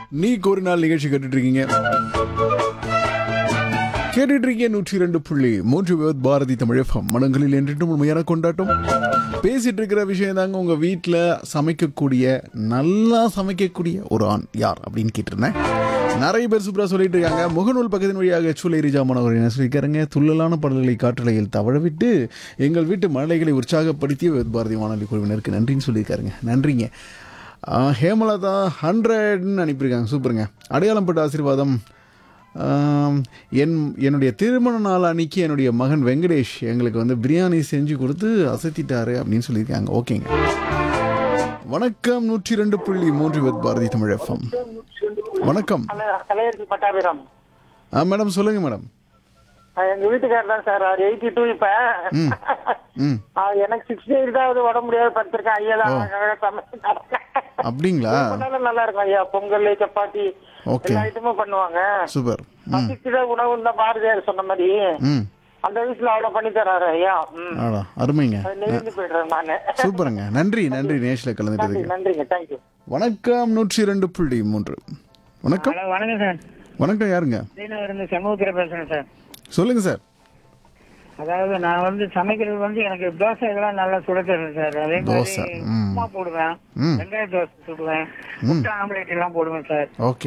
நீ ஒரு நாள் நிகழ்ச்சி கேட்டுட்டு இருக்கீங்க கேட்டுட்டு இருக்கீங்க நூற்றி ரெண்டு புள்ளி மூன்று விவத் பாரதி தமிழ் எஃப்எம் மனங்களில் என்றும் உண்மையான கொண்டாட்டம் பேசிட்டு இருக்கிற விஷயம் தாங்க உங்க வீட்டில் சமைக்கக்கூடிய நல்லா சமைக்கக்கூடிய ஒரு ஆண் யார் அப்படின்னு கேட்டிருந்தேன் நிறைய பேர் சூப்பராக சொல்லிட்டு இருக்காங்க முகநூல் பக்கத்தின் வழியாக சூலை ரிஜாமன் அவர் என்ன சொல்லியிருக்காருங்க துள்ளலான பாடல்களை காற்றலையில் தவழவிட்டு எங்கள் வீட்டு மலைகளை உற்சாகப்படுத்திய விவத் பாரதி வானொலி குழுவினருக்கு நன்றின்னு சொல்லியிருக்காருங்க நன்றிங்க ஆஹ் ஹேமலதா ஹண்ட்ரட்னு அனுப்பியிருக்காங்க சூப்பருங்க அடையாளம் பட்ட ஆசீர்வாதம் ஆம், என் என்னுடைய திருமண நாள் அன்னைக்கு என்னுடைய மகன் வெங்கடேஷ் எங்களுக்கு வந்து பிரியாணி செஞ்சு கொடுத்து அசத்திட்டாரு அப்படின்னு சொல்லியிருக்காங்க ஓகேங்க வணக்கம் நூற்றி ரெண்டு புள்ளி மூன்று வித் பாரதி தமிழ் எஃப்எம் வணக்கம் கலையரசி பட்டாபிரம் ஆ மேடம் சொல்லுங்க மேடம் அஹ் எங்க வீட்டுக்காரர் தான் சார் அவர் எயிட்டி டூ இப்ப ம் அவர் எனக்கு சிக்ஸ்டி எயிட் தான் உடம்பு முடியாது படுத்திருக்கேன் ஐயா தான் அழகா சமைச்சு அப்படிங்களா பண்ணாலும் நல்லா இருக்கும் ஐயா பொங்கல் சப்பாத்தி ஓகே எல்லா ஐட்டமும் பண்ணுவாங்க சூப்பர் ம் பசிக்கிற உணவு தான் பாரதியார் சொன்ன மாதிரி ம் அந்த வயசுல அவ்வளவு பண்ணி தராரு ஐயா ம் ஆடா அருமைங்க அது நெருங்கி போயிடுறேன் நானு சூப்பருங்க நன்றி நன்றி நேஷில் நன்றி கலந்துட்டதுக்கு நன்றிங்க தேங்க்யூ வணக்கம் நூற்றி ரெண்டு புள்ளி மூன்று வணக்கம் ஹலோ வணக்கம் சார் வணக்கம் யாருங்க ஸ்ரீநகர் இருந்து சமூகத்தில் பேசுறேன் சார் சொல்லுங்க சார் அதாவது நான் வந்து சமைக்கிறது வந்து எனக்கு தோசை இதெல்லாம் நல்லா சுட தருவேன் சார் அதே தோசை, மாதிரி ம். உப்புமா போடுவேன் ம் வெங்காய தோசை சுடுவேன் முட்டை ஆம்லேட் எல்லாம் போடுவேன் சார் ஓகே